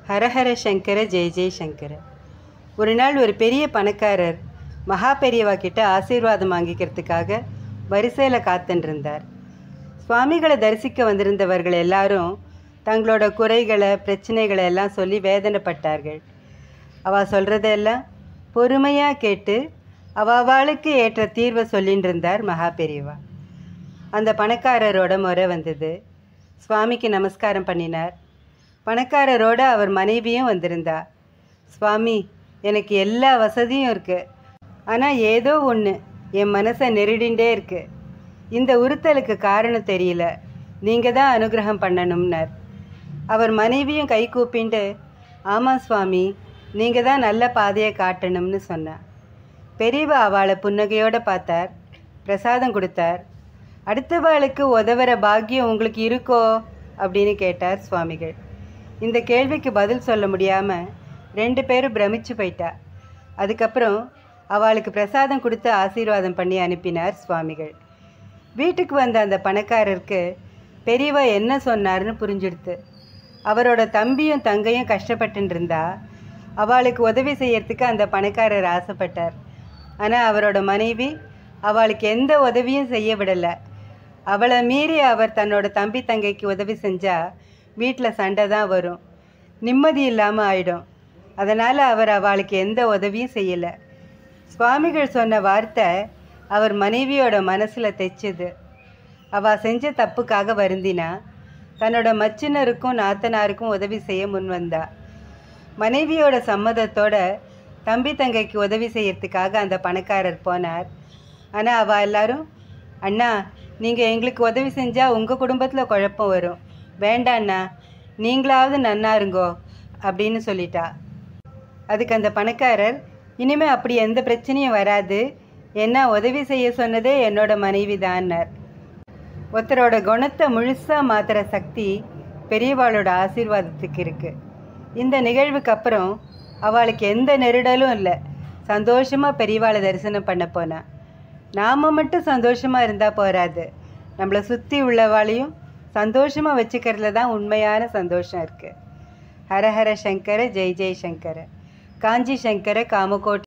ஹரஹர சங்கர ஜெய ஜெய சங்கர ஒரு நாள் ஒரு பெரிய பணக்காரர் மகா பெரியவா கிட்ட ஆசீர்வாதம் வாங்கிக்கிறதுக்காக வரிசையில் காத்துருந்தார் சுவாமிகளை தரிசிக்க வந்திருந்தவர்கள் எல்லாரும் தங்களோட குறைகளை பிரச்சனைகளை எல்லாம் சொல்லி வேதனைப்பட்டார்கள் அவ சொல்கிறதெல்லாம் பொறுமையாக கேட்டு அவாளுக்கு ஏற்ற தீர்வை சொல்லின்னு இருந்தார் மகா பெரியவா அந்த பணக்காரரோட முறை வந்தது சுவாமிக்கு நமஸ்காரம் பண்ணினார் பணக்காரரோட அவர் மனைவியும் வந்திருந்தா சுவாமி எனக்கு எல்லா வசதியும் இருக்குது ஆனால் ஏதோ ஒன்று என் மனசை நெருடிண்டே இருக்கு இந்த உறுத்தலுக்கு காரணம் தெரியல நீங்கள் தான் அனுகிரகம் பண்ணணும்னார் அவர் மனைவியும் கை கூப்பிண்டு ஆமாம் சுவாமி நீங்கள் தான் நல்ல பாதையை காட்டணும்னு சொன்னார் பெரியவா அவளை புன்னகையோடு பார்த்தார் பிரசாதம் கொடுத்தார் அடுத்தவாளுக்கு உதவுற பாக்கியம் உங்களுக்கு இருக்கோ அப்படின்னு கேட்டார் சுவாமிகள் இந்த கேள்விக்கு பதில் சொல்ல முடியாமல் ரெண்டு பேரும் பிரமிச்சு போயிட்டா அதுக்கப்புறம் அவளுக்கு பிரசாதம் கொடுத்து ஆசீர்வாதம் பண்ணி அனுப்பினார் சுவாமிகள் வீட்டுக்கு வந்த அந்த பணக்காரருக்கு பெரியவா என்ன சொன்னார்னு புரிஞ்சுடுத்து அவரோட தம்பியும் தங்கையும் கஷ்டப்பட்டுன்னு இருந்தா அவளுக்கு உதவி செய்யறதுக்கு அந்த பணக்காரர் ஆசைப்பட்டார் ஆனால் அவரோட மனைவி அவளுக்கு எந்த உதவியும் செய்ய விடலை அவளை மீறி அவர் தன்னோட தம்பி தங்கைக்கு உதவி செஞ்சா வீட்டில் சண்டை தான் வரும் நிம்மதி இல்லாமல் ஆயிடும் அதனால் அவர் அவளுக்கு எந்த உதவியும் செய்யலை சுவாமிகள் சொன்ன வார்த்தை அவர் மனைவியோட மனசில் தைச்சுது அவள் செஞ்ச தப்புக்காக வருந்தினா தன்னோட மச்சினருக்கும் நாத்தனாருக்கும் உதவி செய்ய முன் வந்தா மனைவியோட சம்மதத்தோட தம்பி தங்கைக்கு உதவி செய்யறதுக்காக அந்த பணக்காரர் போனார் ஆனால் அவள் எல்லாரும் அண்ணா நீங்கள் எங்களுக்கு உதவி செஞ்சால் உங்கள் குடும்பத்தில் குழப்பம் வரும் வேண்டாம் அண்ணா நீங்களாவது நன்னா இருங்கோ அப்படின்னு சொல்லிட்டா அதுக்கு அந்த பணக்காரர் இனிமே அப்படி எந்த பிரச்சனையும் வராது என்ன உதவி செய்ய சொன்னதே என்னோட மனைவி தான்னார் ஒருத்தரோட குணத்தை முழுசாக மாற்றுற சக்தி பெரியவாளோட ஆசீர்வாதத்துக்கு இருக்குது இந்த நிகழ்வுக்கு அப்புறம் அவளுக்கு எந்த நெருடலும் இல்லை சந்தோஷமாக பெரியவாளை தரிசனம் பண்ண போனா நாம் மட்டும் சந்தோஷமாக இருந்தால் போராது நம்மளை சுற்றி உள்ளவாளையும் சந்தோஷமாக வச்சுக்கிறதுல தான் உண்மையான சந்தோஷம் இருக்குது ஹரஹர சங்கர ஜெய் ஜெய் சங்கர காஞ்சி சங்கர காமகோட்டி